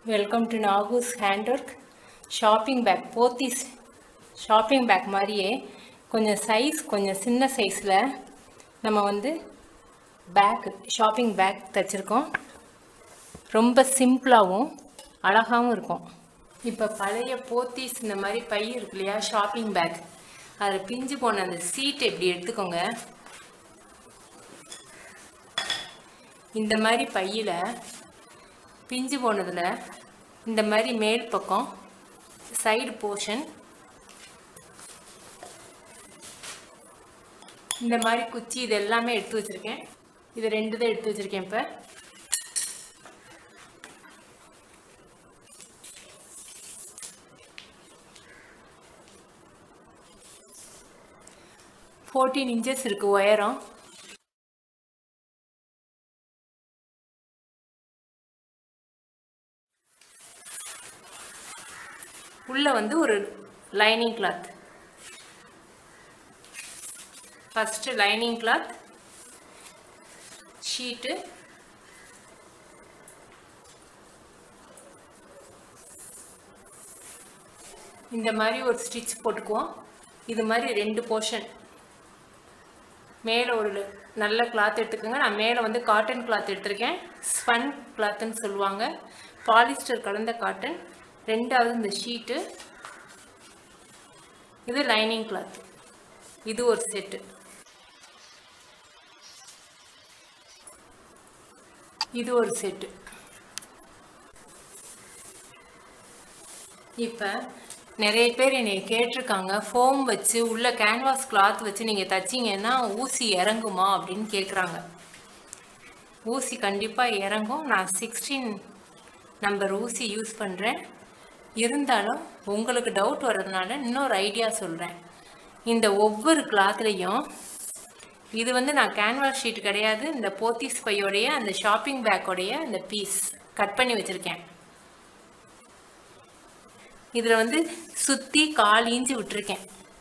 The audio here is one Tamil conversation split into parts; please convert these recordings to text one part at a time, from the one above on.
welcome to Nagoos hand work shopping bag Pothys shopping bag மாதிரியே கொஞ்சம் சைஸ் கொஞ்சம் சின்ன சைஸில் நம்ம வந்து பேக் ஷாப்பிங் பேக் தைச்சிருக்கோம் ரொம்ப சிம்பிளாகவும் அழகாகவும் இருக்கும் இப்போ பழைய போத்தீஸ் இந்த மாதிரி பை இருக்கு இல்லையா ஷாப்பிங் பேக் அதில் பிஞ்சு போன அந்த சீட் எப்படி எடுத்துக்கோங்க இந்த மாதிரி பையில் பிஞ்சு போனதில் இந்த மாதிரி மேல் பக்கம் சைடு போர்ஷன் இந்த மாதிரி குச்சி இது எல்லாமே எடுத்து வச்சுருக்கேன் இது ரெண்டு தான் எடுத்து வச்சுருக்கேன் இப்போ ஃபோர்டீன் இன்ச்சஸ் இருக்குது உயரம் உள்ள வந்து ஒரு lining cloth first lining cloth sheet இந்த மாதிரி ஒரு ஸ்டிச் போட்டுக்குவோம் இது மாதிரி ரெண்டு போர்ஷன் மேலே ஒரு நல்ல கிளாத் எடுத்துக்கோங்க நான் மேலே வந்து காட்டன் கிளாத் எடுத்திருக்கேன் ஸ்பன் கிளாத்துன்னு சொல்லுவாங்க பாலிஸ்டர் கலந்த காட்டன் ரெண்டாவது இந்த ஷீட்டு இது லைனிங் கிளாத் இது ஒரு செட்டு இது ஒரு செட்டு இப்போ நிறைய பேர் என்னை கேட்டிருக்காங்க ஃபோம் வச்சு உள்ள கேன்வாஸ் கிளாத் வச்சு நீங்கள் தைச்சிங்கன்னா ஊசி இறங்குமா அப்படின்னு கேட்குறாங்க ஊசி கண்டிப்பாக இறங்கும் நான் சிக்ஸ்டீன் நம்பர் ஊசி யூஸ் பண்ணுறேன் இருந்தாலும் உங்களுக்கு டவுட் வர்றதுனால இன்னொரு ஐடியா சொல்கிறேன் இந்த ஒவ்வொரு கிளாத்லேயும் இது வந்து நான் கேன்வாஸ் ஷீட் கிடையாது இந்த போத்தீஸ் பையோடைய அந்த ஷாப்பிங் பேக்கோடைய அந்த பீஸ் கட் பண்ணி வச்சுருக்கேன் இதில் வந்து சுற்றி கால் இன்ச்சு விட்டுருக்கேன்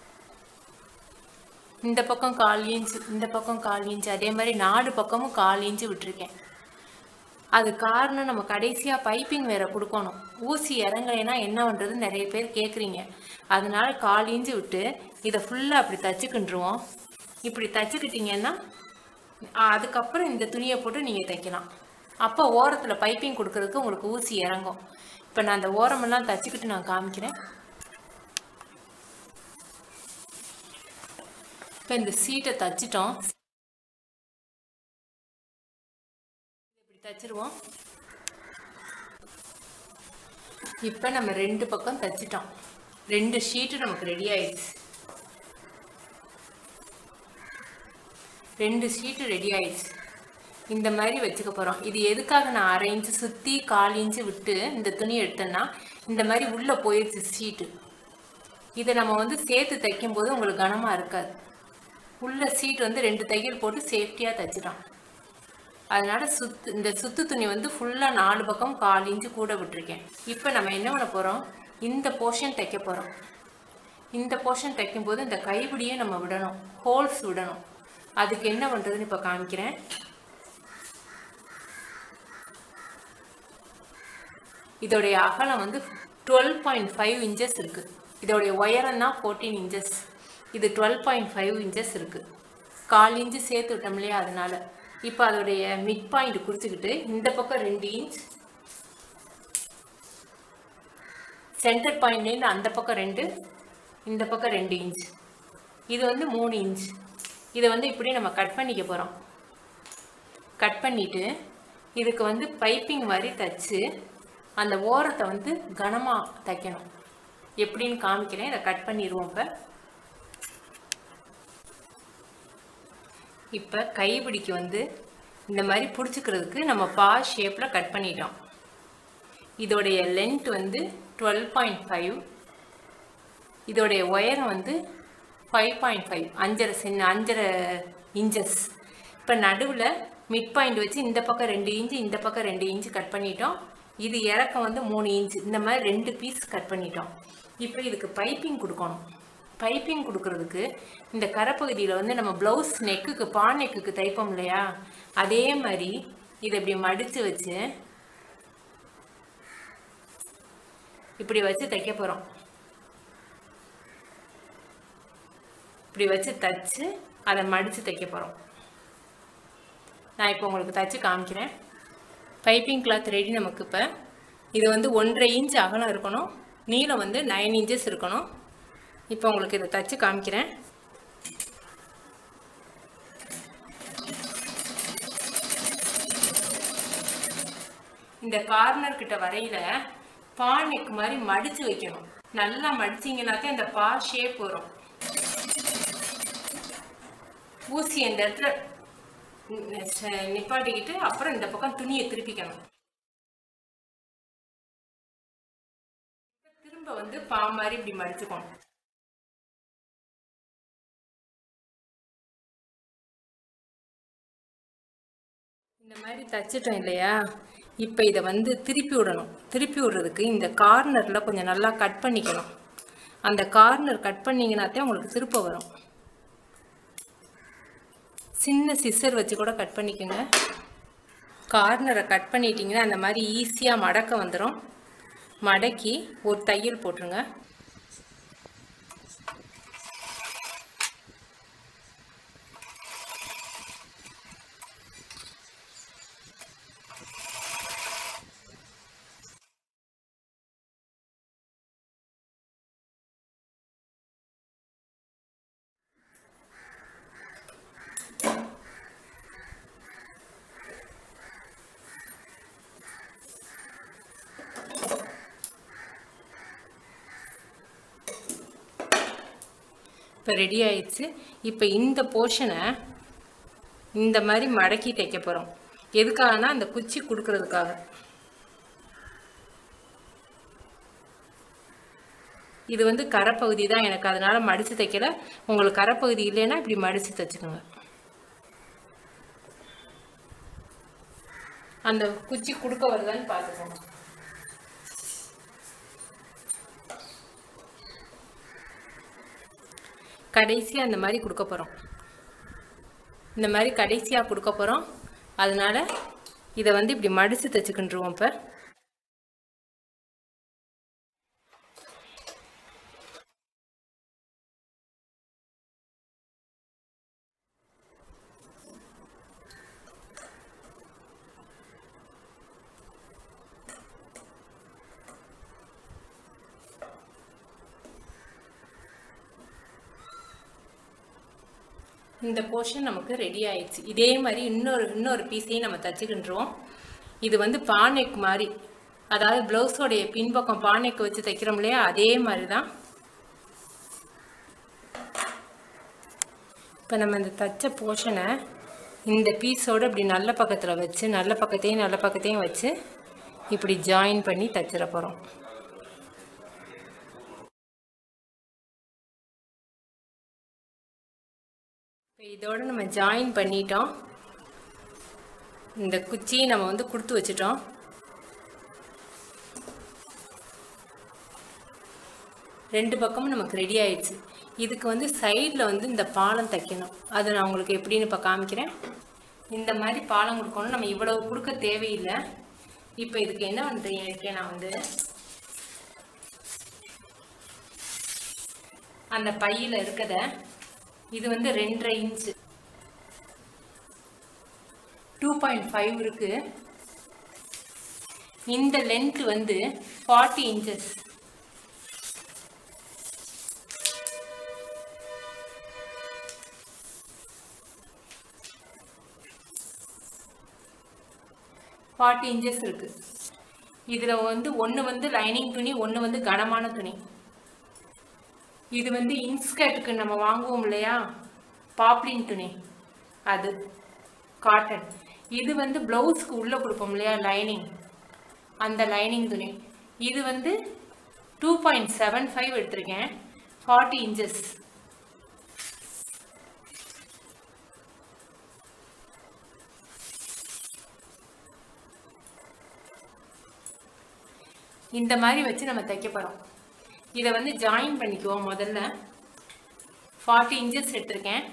இந்த பக்கம் கால் இன்ச்சு இந்த பக்கம் கால் இன்ச்சு அதே மாதிரி நாலு பக்கமும் கால் இன்ச்சு விட்டுருக்கேன் அது காரணம் நம்ம கடைசியாக பைப்பிங் வேற கொடுக்கணும் ஊசி இறங்கலைன்னா என்ன பண்ணுறது நிறைய பேர் கேட்குறீங்க அதனால கால் இன்ச்சு விட்டு இதை ஃபுல்லாக அப்படி தச்சுக்கின்றுவோம் இப்படி தச்சுக்கிட்டிங்கன்னா அதுக்கப்புறம் இந்த துணியை போட்டு நீங்கள் தைக்கலாம் அப்போ ஓரத்தில் பைப்பிங் கொடுக்கறதுக்கு உங்களுக்கு ஊசி இறங்கும் இப்போ நான் அந்த ஓரமெல்லாம் தச்சுக்கிட்டு நான் காமிக்கிறேன் இப்போ இந்த சீட்டை தச்சிட்டோம் இப்படி தச்சிருவோம் இப்போ நம்ம ரெண்டு பக்கம் தச்சிட்டோம் ரெண்டு ஷீட்டு நமக்கு ரெடி ஆயிடுச்சு ரெண்டு ஷீட்டு ரெடி ஆயிடுச்சு இந்த மாதிரி வச்சுக்க போகிறோம் இது எதுக்காக நான் அரை இன்ச்சு சுற்றி கால் இன்ச்சு விட்டு இந்த துணி எடுத்தேன்னா இந்த மாதிரி உள்ளே போயிடுச்சு ஷீட்டு இதை நம்ம வந்து சேர்த்து தைக்கும்போது உங்களுக்கு கனமாக இருக்காது உள்ள சீட் வந்து ரெண்டு தையல் போட்டு சேஃப்டியாக தைச்சிட்டோம் அதனால சுத்து இந்த சுத்து துணி வந்து ஃபுல்லாக நாலு பக்கம் கால் இன்ச்சு கூட விட்டுருக்கேன் இப்போ நம்ம என்ன பண்ண போகிறோம் இந்த போர்ஷன் தைக்க போகிறோம் இந்த போர்ஷன் தைக்கும்போது இந்த கைப்பிடியே நம்ம விடணும் ஹோல்ஸ் விடணும் அதுக்கு என்ன பண்ணுறதுன்னு இப்போ காமிக்கிறேன் இதோடைய அகலம் வந்து டுவெல் பாயிண்ட் ஃபைவ் இன்ச்சஸ் இருக்குது இதோடைய உயரம் தான் ஃபோர்டீன் இன்ச்சஸ் இது டுவெல் பாயிண்ட் ஃபைவ் இன்ச்சஸ் இருக்குது கால் இன்ச்சு சேர்த்து விட்டோம் இல்லையா அதனால இப்போ அதோடைய மிட் பாயிண்ட் குறிச்சிக்கிட்டு இந்த பக்கம் ரெண்டு இன்ச் சென்டர் பாயிண்ட்லேருந்து அந்த பக்கம் ரெண்டு இந்த பக்கம் ரெண்டு இன்ச் இது வந்து மூணு இன்ச் இதை வந்து இப்படி நம்ம கட் பண்ணிக்க போகிறோம் கட் பண்ணிவிட்டு இதுக்கு வந்து பைப்பிங் மாதிரி தைச்சு அந்த ஓரத்தை வந்து கனமாக தைக்கணும் எப்படின்னு காமிக்கிறேன் இதை கட் பண்ணிடுவோம் இப்போ இப்போ கைப்பிடிக்கு வந்து இந்த மாதிரி பிடிச்சிக்கிறதுக்கு நம்ம பா ஷேப்பில் கட் பண்ணிட்டோம் இதோடைய லென்த் வந்து டுவெல் பாயிண்ட் ஃபைவ் இதோடைய உயரம் வந்து ஃபைவ் பாயிண்ட் ஃபைவ் அஞ்சரை சின்ன அஞ்சரை இன்ச்சஸ் இப்போ நடுவில் மிட் பாயிண்ட் வச்சு இந்த பக்கம் ரெண்டு இன்ச்சு இந்த பக்கம் ரெண்டு இன்ச்சு கட் பண்ணிட்டோம் இது இறக்கம் வந்து மூணு இன்ச்சு இந்த மாதிரி ரெண்டு பீஸ் கட் பண்ணிட்டோம் இப்போ இதுக்கு பைப்பிங் கொடுக்கணும் பைப்பிங் கொடுக்கறதுக்கு இந்த கரைப்பகுதியில் வந்து நம்ம ப்ளவுஸ் நெக்குக்கு பான் நெக்குக்கு தைப்போம் இல்லையா அதே மாதிரி இதை இப்படி மடித்து வச்சு இப்படி வச்சு தைக்க போகிறோம் இப்படி வச்சு தைச்சு அதை மடித்து தைக்க போகிறோம் நான் இப்போ உங்களுக்கு தைச்சு காமிக்கிறேன் பைப்பிங் கிளாத் ரெடி நமக்கு இப்போ இது வந்து ஒன்றரை இன்ச் அகலம் இருக்கணும் நீளம் வந்து நைன் இன்ச்சஸ் இருக்கணும் இப்போ உங்களுக்கு இதை தைச்சு காமிக்கிறேன் இந்த கார்னர் கிட்ட வரையில பா நெக் மாதிரி மடிச்சு வைக்கணும் நல்லா மடிச்சீங்கன்னாக்கா இந்த பா ஷேப் வரும் ஊசி இந்த இடத்துல நி- ச- நிப்பாட்டிக்கிட்டு அப்புறம் இந்த பக்கம் துணியை திருப்பிக்கணும் திரும்ப வந்து பா மாதிரி இப்படி மடிச்சுக்கணும் இந்த மாதிரி தச்சிட்டோம் இல்லையா இப்போ இதை வந்து திருப்பி விடணும் திருப்பி விடுறதுக்கு இந்த கார்னரில் கொஞ்சம் நல்லா கட் பண்ணிக்கணும் அந்த கார்னர் கட் பண்ணிங்கனாத்தே உங்களுக்கு திருப்ப வரும் சின்ன சிசர் வச்சு கூட கட் பண்ணிக்கோங்க கார்னரை கட் பண்ணிட்டீங்கன்னா அந்த மாதிரி ஈஸியாக மடக்க வந்துடும் மடக்கி ஒரு தையல் போட்டுருங்க இப்போ ரெடி ஆயிடுச்சு இப்போ இந்த போர்ஷனை இந்த மாதிரி மடக்கி தைக்க போகிறோம் எதுக்காகனா அந்த குச்சி கொடுக்கறதுக்காக இது வந்து கரைப்பகுதி தான் எனக்கு அதனால மடித்து தைக்கல உங்களுக்கு கரைப்பகுதி இல்லைன்னா இப்படி மடித்து தைச்சுக்கோங்க அந்த குச்சி கொடுக்க வருதான்னு பார்த்துக்கோங்க கடைசியாக அந்த மாதிரி கொடுக்க போகிறோம் இந்த மாதிரி கடைசியாக கொடுக்க போகிறோம் அதனால இதை வந்து இப்படி மடித்து தைச்சுக்கிட்டுருவோம் இப்போ இந்த போர்ஷன் நமக்கு ரெடி ஆயிடுச்சு இதே மாதிரி இன்னொரு இன்னொரு பீஸையும் நம்ம தச்சுக்கிட்டுருவோம் இது வந்து பானைக்கு மாதிரி அதாவது ப்ளவுஸோடைய பின்பக்கம் பானைக்கு வச்சு தைக்கிறோம் இல்லையா அதே மாதிரி தான் இப்போ நம்ம இந்த தச்ச போர்ஷனை இந்த பீஸோட இப்படி நல்ல பக்கத்தில் வச்சு நல்ல பக்கத்தையும் நல்ல பக்கத்தையும் வச்சு இப்படி ஜாயின் பண்ணி தச்சிட போகிறோம் இப்போ இதோட நம்ம ஜாயின் பண்ணிட்டோம் இந்த குச்சியை நம்ம வந்து கொடுத்து வச்சிட்டோம் ரெண்டு பக்கமும் நமக்கு ரெடி ஆயிடுச்சு இதுக்கு வந்து சைடில் வந்து இந்த பாலம் தைக்கணும் அது நான் உங்களுக்கு எப்படின்னு இப்போ காமிக்கிறேன் இந்த மாதிரி பாலம் கொடுக்கணும் நம்ம இவ்வளவு கொடுக்க தேவையில்லை இப்போ இதுக்கு என்ன பண்ணுறீங்க இருக்கேன் நான் வந்து அந்த பையில் இருக்கத இது வந்து ரெண்டரை இன்ச்சு டூ பாயிண்ட் ஃபைவ் இருக்கு இந்த லென்த் வந்து ஃபார்ட்டி இன்ச்சஸ் ஃபார்ட்டி இன்ச்சஸ் இருக்கு இதில் வந்து ஒன்று வந்து லைனிங் துணி ஒன்று வந்து கனமான துணி இது வந்து இன்ஸ்கர்ட்டுக்கு நம்ம வாங்குவோம் இல்லையா பாப்ளின் துணி அது காட்டன் இது வந்து ப்ளவுஸ்க்கு உள்ளே கொடுப்போம் இல்லையா லைனிங் அந்த லைனிங் துணி இது வந்து டூ பாயிண்ட் செவன் ஃபைவ் எடுத்திருக்கேன் ஃபார்ட்டி இன்ச்சஸ் இந்த மாதிரி வச்சு நம்ம தைக்க போகிறோம் இதை வந்து ஜாயின் பண்ணிக்குவோம் முதல்ல ஃபார்ட்டி இன்ச்சஸ் எடுத்திருக்கேன்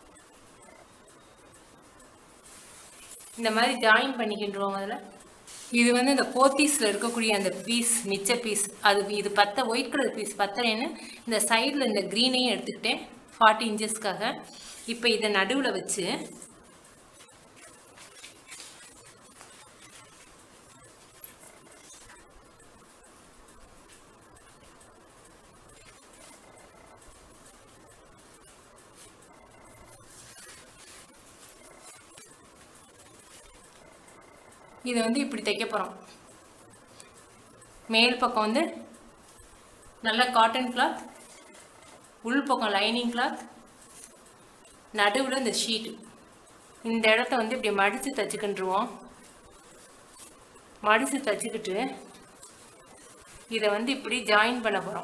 இந்த மாதிரி ஜாயின் பண்ணிக்கின்றோம் முதல்ல இது வந்து இந்த போத்தீஸில் இருக்கக்கூடிய அந்த பீஸ் மிச்ச பீஸ் அது இது பத்த ஒயிட் கலர் பீஸ் பத்தலைன்னு இந்த சைடில் இந்த க்ரீனையும் எடுத்துக்கிட்டேன் ஃபார்ட்டி இன்ச்சஸ்க்காக இப்போ இதை நடுவில் வச்சு இதை வந்து இப்படி தைக்க போகிறோம் மேல் பக்கம் வந்து நல்ல காட்டன் கிளாத் உள் பக்கம் லைனிங் கிளாத் நடுவில் இந்த ஷீட்டு இந்த இடத்த வந்து இப்படி மடித்து தைச்சிக்கிட்டுருவோம் மடித்து தைச்சிக்கிட்டு இதை வந்து இப்படி ஜாயின் பண்ண போகிறோம்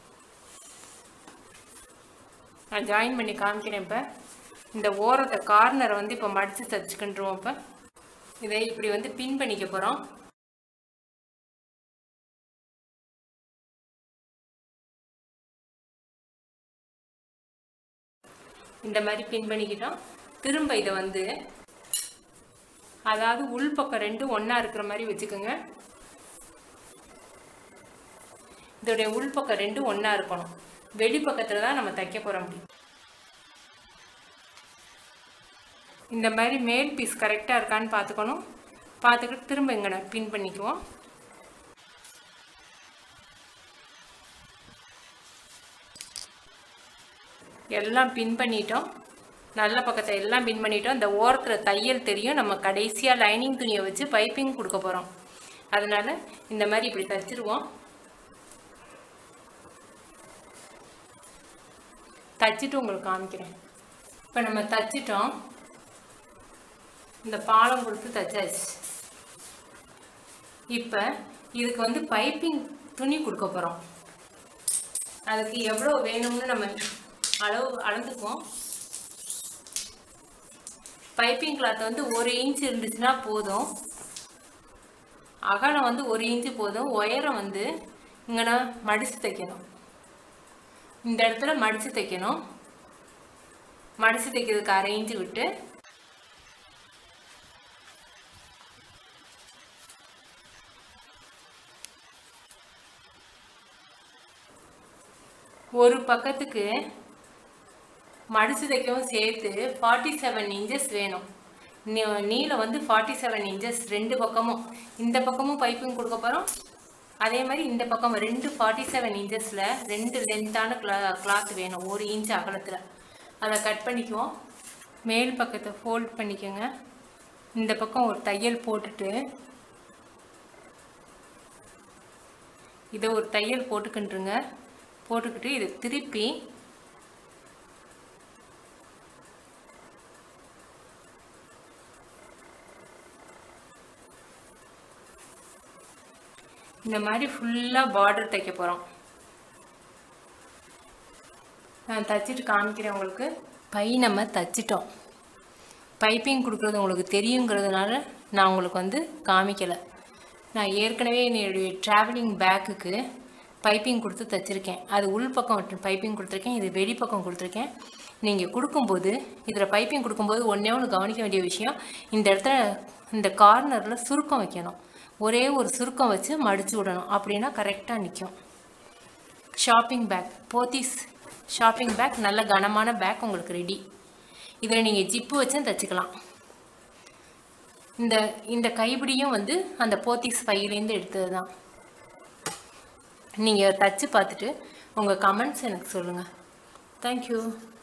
நான் ஜாயின் பண்ணி காமிக்கிறேன் இப்போ இந்த ஓரத்தை கார்னரை வந்து இப்போ மடித்து தைச்சிக்கிட்டுருவோம் இப்போ இதை இப்படி வந்து பின் பண்ணிக்க போகிறோம் இந்த மாதிரி பின் பண்ணிக்கிட்டோம் திரும்ப இதை வந்து அதாவது உள் பக்கம் ரெண்டும் ஒன்றா இருக்கிற மாதிரி வச்சுக்கோங்க இதோடைய உள் பக்கம் ரெண்டும் ஒன்றா இருக்கணும் வெளி பக்கத்தில் தான் நம்ம தைக்க போகிறோம் அப்படி இந்த மாதிரி மேல் பீஸ் கரெக்டாக இருக்கான்னு பார்த்துக்கணும் பார்த்துக்கிட்டு திரும்ப இங்கே பின் பண்ணிக்குவோம் எல்லாம் பின் பண்ணிட்டோம் நல்ல பக்கத்தை எல்லாம் பின் பண்ணிட்டோம் இந்த ஓரத்தில் தையல் தெரியும் நம்ம கடைசியாக லைனிங் துணியை வச்சு பைப்பிங் கொடுக்க போகிறோம் அதனால் இந்த மாதிரி இப்படி தைச்சிருவோம் தச்சுட்டு உங்களுக்கு காமிக்கிறேன் இப்போ நம்ம தச்சிட்டோம் இந்த பாலம் கொடுத்து தச்சாச்சு இப்போ இதுக்கு வந்து பைப்பிங் துணி கொடுக்க போகிறோம் அதுக்கு எவ்வளோ வேணும்னு நம்ம அளவு அளந்துக்குவோம் பைப்பிங் கிளாத் வந்து ஒரு இன்ச் இருந்துச்சுன்னா போதும் அகலம் வந்து ஒரு இன்ச்சு போதும் உயரம் வந்து இங்கே மடித்து தைக்கணும் இந்த இடத்துல மடித்து தைக்கணும் மடித்து தைக்கிறதுக்கு அரை இன்ச்சு விட்டு ஒரு பக்கத்துக்கு மடித்து தைக்கவும் சேர்த்து ஃபார்ட்டி செவன் இன்ச்சஸ் வேணும் நீ- நீளம் வந்து ஃபார்ட்டி செவன் இன்ச்சஸ் ரெண்டு பக்கமும் இந்த பக்கமும் பைப்பிங் கொடுக்க போகிறோம் அதே மாதிரி இந்த பக்கம் ரெண்டு ஃபார்ட்டி செவன் இன்ச்சஸில் ரெண்டு லென்த்தான கிளா கிளாத் வேணும் ஒரு இன்ச் அகலத்தில் அதை கட் பண்ணிக்குவோம் மேல் பக்கத்தை ஃபோல்ட் பண்ணிக்கோங்க இந்த பக்கம் ஒரு தையல் போட்டுட்டு இதை ஒரு தையல் போட்டுக்கிட்டுருங்க போட்டுக்கிட்டு இதை திருப்பி இந்த மாதிரி ஃபுல்லாக பார்டர் தைக்க போகிறோம் நான் தச்சுட்டு காமிக்கிறேன் உங்களுக்கு பை நம்ம தச்சிட்டோம் பைப்பிங் கொடுக்குறது உங்களுக்கு தெரியுங்கிறதுனால நான் உங்களுக்கு வந்து காமிக்கலை நான் ஏற்கனவே என்னுடைய ட்ராவலிங் பேக்குக்கு பைப்பிங் கொடுத்து தச்சிருக்கேன் அது உள் பக்கம் பைப்பிங் கொடுத்துருக்கேன் இது வெளி பக்கம் கொடுத்துருக்கேன் நீங்கள் கொடுக்கும்போது இதில் பைப்பிங் கொடுக்கும்போது ஒன்றே ஒன்று கவனிக்க வேண்டிய விஷயம் இந்த இடத்துல இந்த கார்னரில் சுருக்கம் வைக்கணும் ஒரே ஒரு சுருக்கம் வச்சு மடித்து விடணும் அப்படின்னா கரெக்டாக நிற்கும் shopping bag Pothys shopping bag நல்ல கனமான பேக் உங்களுக்கு ரெடி இதில் நீங்கள் ஜிப்பு வச்சும் தச்சுக்கலாம் இந்த இந்த கைப்பிடியும் வந்து அந்த போத்தீஸ் பையிலேருந்து எடுத்தது தான் நீங்கள் தச்சு பார்த்துட்டு உங்கள் கமெண்ட்ஸ் எனக்கு சொல்லுங்கள் தேங்க்யூ